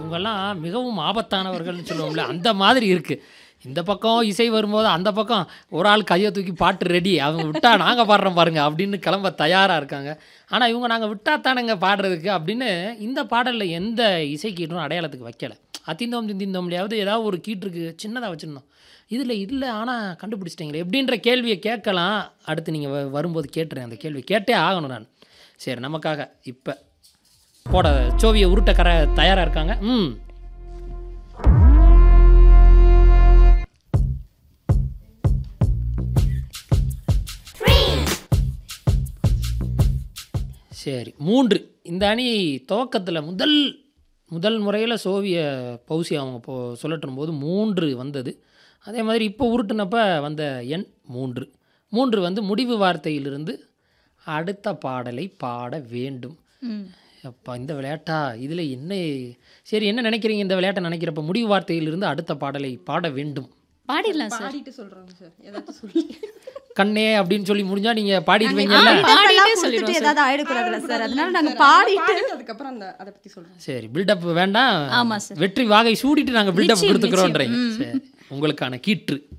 இவங்கெல்லாம் மிகவும் ஆபத்தானவர்கள்னு சொல்லுவோம்ல அந்த மாதிரி இருக்குது இந்த பக்கம் இசை வரும்போது அந்த பக்கம் ஒரு ஆள் கையை தூக்கி பாட்டு ரெடி அவங்க விட்டா நாங்கள் பாடுறோம் பாருங்க அப்படின்னு கிளம்ப தயாராக இருக்காங்க ஆனால் இவங்க நாங்கள் விட்டா தானேங்க பாடுறதுக்கு அப்படின்னு இந்த பாடலில் எந்த இசை கீட்டும் அடையாளத்துக்கு வைக்கல அத்திந்தோம் திந்திந்தோம்லையாவது ஏதாவது ஒரு கீட்டுருக்கு சின்னதாக வச்சுருந்தோம் இதில் இல்லை ஆனால் கண்டுபிடிச்சிட்டிங்களே எப்படின்ற கேள்வியை கேட்கலாம் அடுத்து நீங்கள் வரும்போது கேட்டுறேன் அந்த கேள்வி கேட்டே ஆகணும் நான் சரி நமக்காக இப்போ போட சோவியை உருட்ட கர தயாராக இருக்காங்க ம் சரி மூன்று இந்த அணி துவக்கத்தில் முதல் முதல் முறையில் சோவிய பௌசி அவங்க போ சொல்லட்டும் போது மூன்று வந்தது அதே மாதிரி இப்போ உருட்டுனப்ப வந்த எண் மூன்று மூன்று வந்து முடிவு வார்த்தையிலிருந்து அடுத்த பாடலை பாட வேண்டும் அப்பா இந்த விளையாட்டா இதில் என்ன சரி என்ன நினைக்கிறீங்க இந்த விளையாட்டை நினைக்கிறப்ப முடிவு வார்த்தையிலிருந்து அடுத்த பாடலை பாட வேண்டும் பாடிடலாம் சார் பாடிட்டு சொல்றாங்க சார் ஏதாச்சும் சொல்லி கண்ணே அப்படின்னு சொல்லி முடிஞ்சா நீங்கள் பாடிடுவீங்கல்ல பாடிட்டே கொடுத்துட்டு சொல்லிடுவோம் சார். ஏதாவது ஆயிடக்கூடாதுல்ல சார் அதனால நாங்க பாடிட்டு பாடிட்டு அதுக்கப்புறம் அந்த அதை பத்தி சொல்றேன் சரி பில்டப் வேண்டாம் ஆமா சார். வெற்றி வாகை சூடிட்டு நாங்கள் பில்டப் நிச்சயம், கொடுத்துக்கிறோன்றீங்க சரி உங்களுக்கான கீற்று